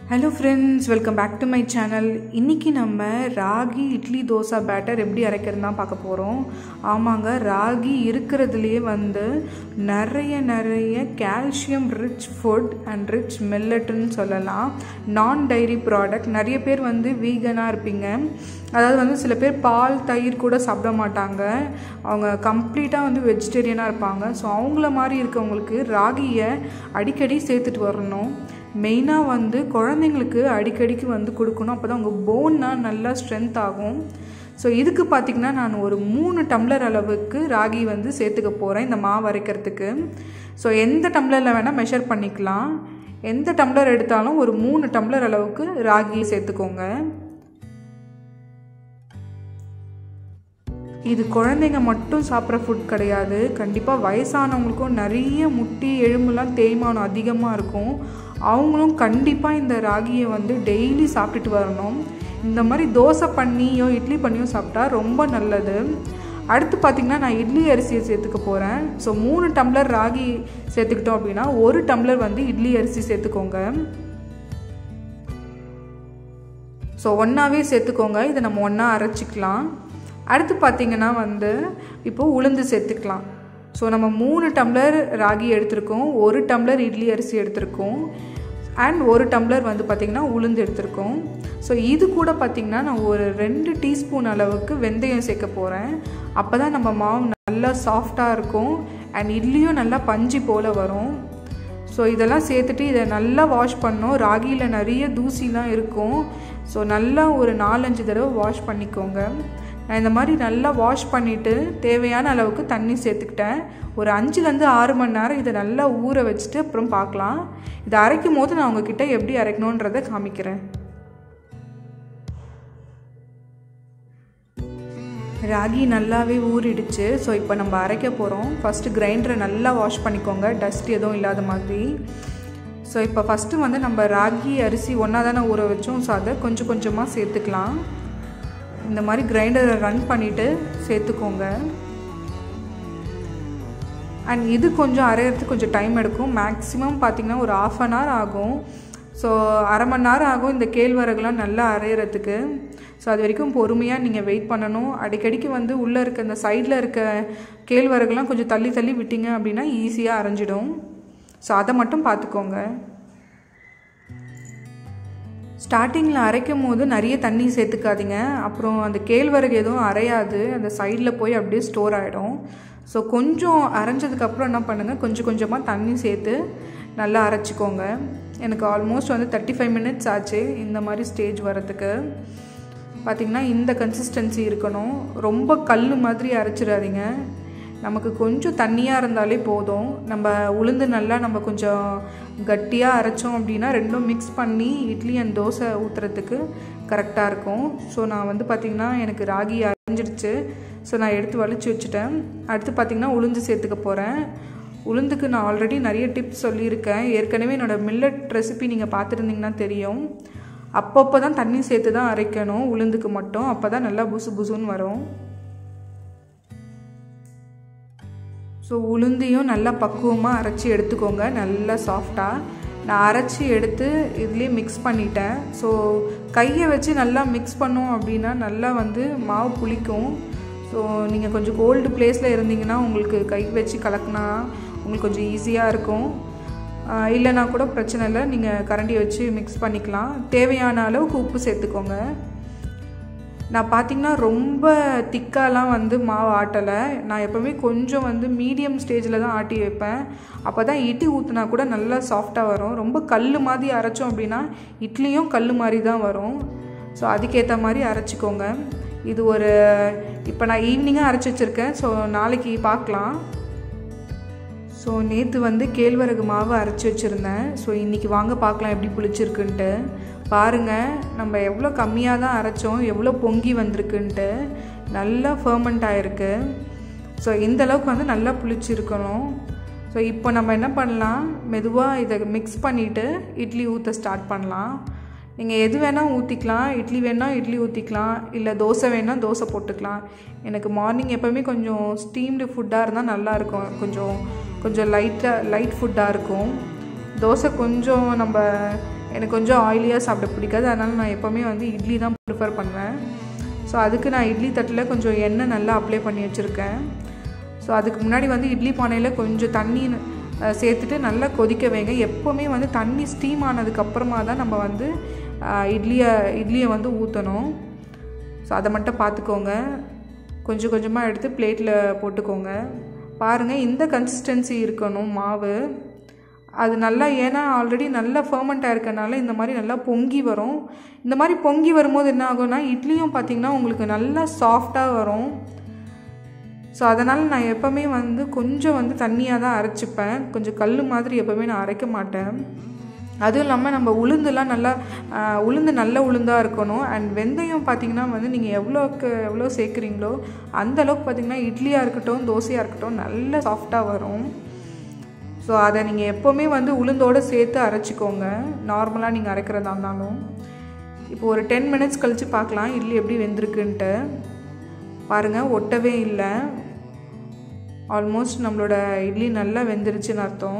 hello friends welcome back to my channel இன்றைக்கி நம்ம ragi idli dosa batter எப்படி அரைக்கிறது தான் பார்க்க போகிறோம் ஆமாங்க ராகி இருக்கிறதுலையே வந்து நிறைய நிறைய calcium rich food and rich மில்லட்டுன்னு சொல்லலாம் நான் டைரி ப்ராடக்ட் நிறைய பேர் வந்து வீகனாக இருப்பீங்க அதாவது வந்து சில பேர் பால் தயிர் கூட சாப்பிட மாட்டாங்க அவங்க கம்ப்ளீட்டாக வந்து வெஜிடேரியனாக இருப்பாங்க ஸோ அவங்கள மாதிரி இருக்கவங்களுக்கு ராகியை அடிக்கடி சேர்த்துட்டு வரணும் மெயினாக வந்து குழந்தைங்களுக்கு அடிக்கடிக்கு வந்து கொடுக்கணும் அப்போ தான் உங்கள் போன்னா நல்லா ஸ்ட்ரென்த் ஆகும் ஸோ இதுக்கு பார்த்திங்கன்னா நான் ஒரு மூணு டம்ளர் அளவுக்கு ராகி வந்து சேர்த்துக்க போகிறேன் இந்த மாவு அரைக்கிறதுக்கு ஸோ எந்த டம்ளரில் வேணால் மெஷர் பண்ணிக்கலாம் எந்த டம்ளர் எடுத்தாலும் ஒரு மூணு டம்ளர் அளவுக்கு ராகி சேர்த்துக்கோங்க இது குழந்தைங்க மட்டும் சாப்பிட்ற ஃபுட் கிடையாது கண்டிப்பாக வயசானவங்களுக்கும் நிறைய முட்டி எலும்புலாம் தேய்மானம் அதிகமாக இருக்கும் அவங்களும் கண்டிப்பாக இந்த ராகியை வந்து டெய்லி சாப்பிட்டுட்டு வரணும் இந்த மாதிரி தோசை பண்ணியோ இட்லி பண்ணியோ சாப்பிட்டா ரொம்ப நல்லது அடுத்து பார்த்திங்கன்னா நான் இட்லி அரிசியை சேர்த்துக்க போகிறேன் ஸோ மூணு டம்ளர் ராகி சேர்த்துக்கிட்டோம் அப்படின்னா ஒரு டம்ளர் வந்து இட்லி அரிசி சேர்த்துக்கோங்க ஸோ ஒன்றாவே சேர்த்துக்கோங்க இதை நம்ம ஒன்றா அரைச்சிக்கலாம் அடுத்து பார்த்திங்கன்னா வந்து இப்போது உளுந்து சேர்த்துக்கலாம் ஸோ நம்ம மூணு டம்ளர் ராகி எடுத்திருக்கோம் ஒரு டம்ளர் இட்லி அரிசி எடுத்திருக்கோம் அண்ட் ஒரு டம்ளர் வந்து பார்த்திங்கன்னா உளுந்து எடுத்திருக்கோம் ஸோ இது கூட பார்த்திங்கன்னா நான் ஒரு ரெண்டு டீஸ்பூன் அளவுக்கு வெந்தயம் சேர்க்க போகிறேன் அப்போ தான் நம்ம மாவு நல்லா சாஃப்டாக இருக்கும் அண்ட் இட்லியும் நல்லா பஞ்சு போல் வரும் ஸோ இதெல்லாம் சேர்த்துட்டு இதை நல்லா வாஷ் பண்ணோம் ராகியில் நிறைய தூசிலாம் இருக்கும் ஸோ நல்லா ஒரு நாலஞ்சு தடவை வாஷ் பண்ணிக்கோங்க நான் இந்த மாதிரி நல்லா வாஷ் பண்ணிவிட்டு தேவையான அளவுக்கு தண்ணி சேர்த்துக்கிட்டேன் ஒரு அஞ்சுலேருந்து ஆறு மணி நேரம் இதை நல்லா ஊற வச்சுட்டு அப்புறம் பார்க்கலாம் இதை அரைக்கும் போது நான் உங்ககிட்ட எப்படி அரைக்கணுன்றதை காமிக்கிறேன் ராகி நல்லாவே ஊறிடுச்சு ஸோ இப்போ நம்ம அரைக்க போகிறோம் ஃபஸ்ட்டு கிரைண்டரை நல்லா வாஷ் பண்ணிக்கோங்க டஸ்ட் எதுவும் இல்லாத மாதிரி ஸோ இப்போ ஃபஸ்ட்டு வந்து நம்ம ராகி அரிசி ஒன்றா தானே ஊற வச்சோம் ஸோ அதை கொஞ்சம் கொஞ்சமாக சேர்த்துக்கலாம் இந்த மாதிரி கிரைண்டரை ரன் பண்ணிவிட்டு சேர்த்துக்கோங்க அண்ட் இது கொஞ்சம் அரையிறதுக்கு கொஞ்சம் டைம் எடுக்கும் மேக்ஸிமம் பார்த்திங்கன்னா ஒரு ஆஃப் அன் ஹவர் ஆகும் ஸோ அரை மணி நேரம் ஆகும் இந்த கேழ்வரகுலாம் நல்லா அரையிறதுக்கு ஸோ அது வரைக்கும் பொறுமையாக நீங்கள் வெயிட் பண்ணணும் அடிக்கடிக்கு வந்து உள்ளே இருக்க இந்த சைடில் இருக்க கேழ்வரகுலாம் கொஞ்சம் தள்ளி தள்ளி விட்டீங்க அப்படின்னா ஈஸியாக அரைஞ்சிடும் ஸோ அதை மட்டும் பார்த்துக்கோங்க ஸ்டார்டிங்கில் அரைக்கும் போது நிறைய தண்ணி சேர்த்துக்காதீங்க அப்புறம் அந்த கேழ்வரகு எதுவும் அரையாது அந்த சைடில் போய் அப்படியே ஸ்டோர் ஆகிடும் ஸோ கொஞ்சம் அரைஞ்சதுக்கப்புறம் என்ன பண்ணுங்கள் கொஞ்சம் கொஞ்சமாக தண்ணி சேர்த்து நல்லா அரைச்சிக்கோங்க எனக்கு ஆல்மோஸ்ட் வந்து தேர்ட்டி ஃபைவ் மினிட்ஸ் ஆச்சு இந்த மாதிரி ஸ்டேஜ் வரத்துக்கு பார்த்திங்கன்னா இந்த கன்சிஸ்டன்சி இருக்கணும் ரொம்ப கல் மாதிரி அரைச்சிடாதீங்க நமக்கு கொஞ்சம் தண்ணியாக இருந்தாலே போதும் நம்ம உளுந்து நல்லா நம்ம கொஞ்சம் கட்டியாக அரைச்சோம் அப்படின்னா ரெண்டும் மிக்ஸ் பண்ணி இட்லி அண்ட் தோசை ஊற்றுறதுக்கு கரெக்டாக இருக்கும் ஸோ நான் வந்து பார்த்திங்கன்னா எனக்கு ராகி அரைஞ்சிடுச்சு ஸோ நான் எடுத்து வலிச்சு வச்சுட்டேன் அடுத்து பார்த்திங்கன்னா உளுந்து சேர்த்துக்க போகிறேன் உளுந்துக்கு நான் ஆல்ரெடி நிறைய டிப்ஸ் சொல்லியிருக்கேன் ஏற்கனவே என்னோடய மில்லட் ரெசிபி நீங்கள் பார்த்துருந்தீங்கன்னா தெரியும் அப்பப்போ தான் தண்ணி சேர்த்து தான் அரைக்கணும் உளுந்துக்கு மட்டும் அப்போ தான் நல்லா புசு புசுன்னு வரும் ஸோ உளுந்தையும் நல்லா பக்குவமாக அரைச்சி எடுத்துக்கோங்க நல்லா சாஃப்டாக நான் அரைச்சி எடுத்து இதுலேயே மிக்ஸ் பண்ணிட்டேன் ஸோ கையை வச்சு நல்லா மிக்ஸ் பண்ணோம் அப்படின்னா நல்லா வந்து மாவு புளிக்கும் ஸோ நீங்கள் கொஞ்சம் கோல்டு பிளேஸில் இருந்தீங்கன்னா உங்களுக்கு கை வச்சு கலக்குனா உங்களுக்கு கொஞ்சம் ஈஸியாக இருக்கும் இல்லைனா கூட பிரச்சனை இல்லை நீங்கள் கரண்டி வச்சு மிக்ஸ் பண்ணிக்கலாம் தேவையான அளவுக்கு உப்பு சேர்த்துக்கோங்க நான் பார்த்திங்கன்னா ரொம்ப திக்காலாம் வந்து மாவு ஆட்டலை நான் எப்போவுமே கொஞ்சம் வந்து மீடியம் ஸ்டேஜில் தான் ஆட்டி வைப்பேன் அப்போ தான் இட்லி ஊற்றினா கூட நல்லா சாஃப்டாக வரும் ரொம்ப கல் மாதிரி அரைச்சோம் அப்படின்னா இட்லியும் கல் மாதிரி தான் வரும் ஸோ அதுக்கேற்ற மாதிரி அரைச்சிக்கோங்க இது ஒரு இப்போ நான் ஈவினிங்காக அரைச்சி வச்சுருக்கேன் ஸோ நாளைக்கு பார்க்கலாம் ஸோ நேற்று வந்து கேழ்வரகு மாவு அரைச்சி வச்சுருந்தேன் ஸோ இன்றைக்கி வாங்க பார்க்கலாம் எப்படி புளிச்சிருக்குன்ட்டு பாருங்கள் நம்ம எவ்வளோ கம்மியாக தான் அரைச்சோம் எவ்வளோ பொங்கி வந்திருக்குன்ட்டு நல்லா ஃபர்மெண்ட் ஆகிருக்கு ஸோ இந்த அளவுக்கு வந்து நல்லா புளிச்சிருக்கணும் ஸோ இப்போ நம்ம என்ன பண்ணலாம் மெதுவாக இதை மிக்ஸ் பண்ணிவிட்டு இட்லி ஊற்ற ஸ்டார்ட் பண்ணலாம் நீங்கள் எது வேணால் ஊற்றிக்கலாம் இட்லி வேணால் இட்லி ஊற்றிக்கலாம் இல்லை தோசை வேணால் தோசை போட்டுக்கலாம் எனக்கு மார்னிங் எப்போவுமே கொஞ்சம் ஸ்டீம்டு ஃபுட்டாக இருந்தால் நல்லாயிருக்கும் கொஞ்சம் கொஞ்சம் லைட்டாக லைட் ஃபுட்டாக இருக்கும் தோசை கொஞ்சம் நம்ம எனக்கு கொஞ்சம் ஆயிலியாக சாப்பிட பிடிக்காது அதனால் நான் எப்போவுமே வந்து இட்லி தான் ப்ரிஃபர் பண்ணுவேன் ஸோ அதுக்கு நான் இட்லி தட்டில் கொஞ்சம் எண்ணெய் நல்லா அப்ளை பண்ணி வச்சுருக்கேன் ஸோ அதுக்கு முன்னாடி வந்து இட்லி பானையில் கொஞ்சம் தண்ணி அஹ், சேர்த்துட்டு நல்லா கொதிக்க வைங்க எப்போவுமே வந்து தண்ணி ஸ்டீம் ஆனதுக்கப்புறமா தான் நம்ம வந்து அஹ், இட்லியை இட்லியை வந்து ஊற்றணும் ஸோ அதை மட்டும் பார்த்துக்கோங்க கொஞ்சம் கொஞ்சமாக எடுத்து பிளேட்டில் போட்டுக்கோங்க பாருங்கள் இந்த கன்சிஸ்டன்சி இருக்கணும் மாவு அது நல்லா ஏன்னா ஆல்ரெடி நல்லா ஃபர்மெண்ட் ஆயிருக்கனால இந்த மாதிரி நல்லா பொங்கி வரும் இந்த மாதிரி பொங்கி வரும்போது என்ன ஆகும்னா இட்லியும் பார்த்திங்கன்னா உங்களுக்கு நல்லா சாஃப்டாக வரும் ஸோ அதனால் நான் எப்போவுமே வந்து கொஞ்சம் வந்து தண்ணியாக தான் அரைச்சிப்பேன் கொஞ்சம் கல் மாதிரி எப்போவுமே நான் அரைக்க மாட்டேன் அதுவும் இல்லாமல் நம்ம உளுந்துலாம் நல்லா ஆஹ், உளுந்து நல்ல உளுந்தாக இருக்கணும் அண்ட் வெந்தயம் பார்த்திங்கன்னா வந்து நீங்கள் எவ்வளோக்கு எவ்வளோ சேர்க்குறீங்களோ அந்த அளவுக்கு பார்த்திங்கன்னா இட்லியாக இருக்கட்டும் தோசையாக இருக்கட்டும் நல்ல சாஃப்டாக வரும் ஸோ அதை நீங்கள் எப்போவுமே வந்து உளுந்தோடு சேர்த்து அரைச்சிக்கோங்க நார்மலாக நீங்கள் அரைக்கிறதா இருந்தாலும் இப்போ ஒரு டென் மினிட்ஸ் கழித்து பார்க்கலாம் இட்லி எப்படி வெந்திருக்குன்ட்டு பாருங்கள் ஒட்டவே இல்லை ஆல்மோஸ்ட் நம்மளோட இட்லி நல்லா வெந்துருச்சுன்னு அர்த்தம்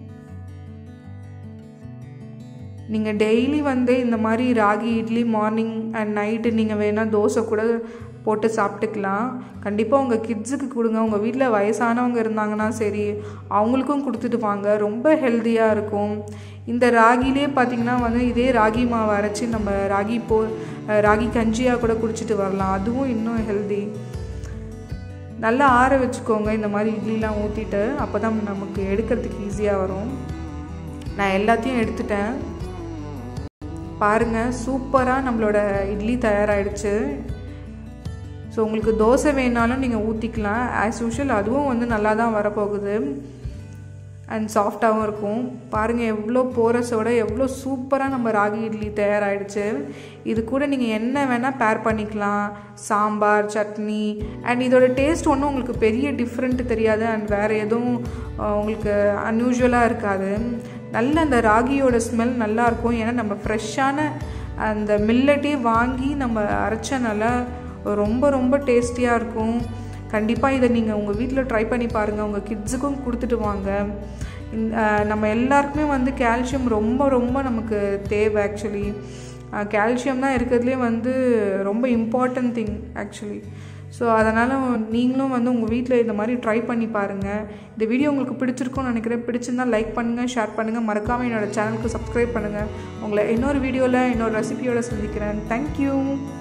நீங்கள் டெய்லி வந்து இந்த மாதிரி ragi idli morning and night நீங்கள் வேணால் தோசை கூட போட்டு சாப்பிட்டுக்கலாம் கண்டிப்பாக உங்கள் கிட்ஸுக்கு கொடுங்க உங்கள் வீட்டில் வயசானவங்க இருந்தாங்கன்னா சரி அவங்களுக்கும் கொடுத்துட்டு வாங்க ரொம்ப ஹெல்த்தியாக இருக்கும் இந்த ராகிலே பார்த்திங்கன்னா வந்து இதே ராகி மாவு அரைச்சி நம்ம ராகி போ அஹ் ராகி கஞ்சியாக கூட குடிச்சிட்டு வரலாம் அதுவும் இன்னும் ஹெல்தி நல்லா ஆற வச்சுக்கோங்க இந்த மாதிரி இட்லிலாம் ஊற்றிட்டு அப்போ தான் நமக்கு எடுக்கிறதுக்கு ஈஸியாக வரும் நான் எல்லாத்தையும் எடுத்துட்டேன் பாருங்கள் சூப்பராக நம்மளோட இட்லி தயாராகிடுச்சு ஸோ உங்களுக்கு தோசை வேணாலும் நீங்கள் ஊற்றிக்கலாம் ஆஸ் யூஷுவல் அதுவும் வந்து நல்லா தான் வரப்போகுது அண்ட் சாஃப்டாகவும் இருக்கும் பாருங்கள் எவ்வளோ போரஸோட எவ்வளோ சூப்பராக நம்ம ராகி இட்லி தயாராகிடுச்சு இது கூட நீங்கள் என்ன வேணால் பேர் பண்ணிக்கலாம் சாம்பார் சட்னி அண்ட் இதோட டேஸ்ட் ஒன்றும் உங்களுக்கு பெரிய டிஃப்ரெண்ட் தெரியாது அண்ட் வேறு எதுவும் அஹ், உங்களுக்கு அன்யூஷுவலாக இருக்காது நல்ல அந்த ராகியோட ஸ்மெல் நல்லாயிருக்கும் ஏன்னா நம்ம ஃப்ரெஷ்ஷான அந்த மில்லட்டே வாங்கி நம்ம அரைச்சனால ரொம்ப ரொம்ப டேஸ்டியாக இருக்கும் கண்டிப்பாக இதை நீங்கள் உங்கள் வீட்டில் ட்ரை பண்ணி பாருங்கள் உங்கள் கிட்ஸுக்கும் கொடுத்துட்டு வாங்க இந்த, அஹ், நம்ம எல்லாருக்குமே வந்து கால்சியம் ரொம்ப ரொம்ப நமக்கு தேவை ஆக்சுவலி கால்சியம் தான் இருக்கிறதுலே வந்து ரொம்ப இம்பார்ட்டன்ட் திங் ஆக்சுவலி ஸோ அதனால் நீங்களும் வந்து உங்கள் வீட்டில் இந்த மாதிரி ட்ரை பண்ணி பாருங்கள் இந்த வீடியோ உங்களுக்கு பிடிச்சிருக்கும்னு நினைக்கிறேன் பிடிச்சிருந்தா லைக் பண்ணுங்கள் ஷேர் பண்ணுங்கள் மறக்காமல் என்னோடய சேனலுக்கு சப்ஸ்கிரைப் பண்ணுங்கள் உங்களை இன்னொரு வீடியோவில் இன்னொரு ரெசிபியோட சந்திக்கிறேன் தேங்க்யூ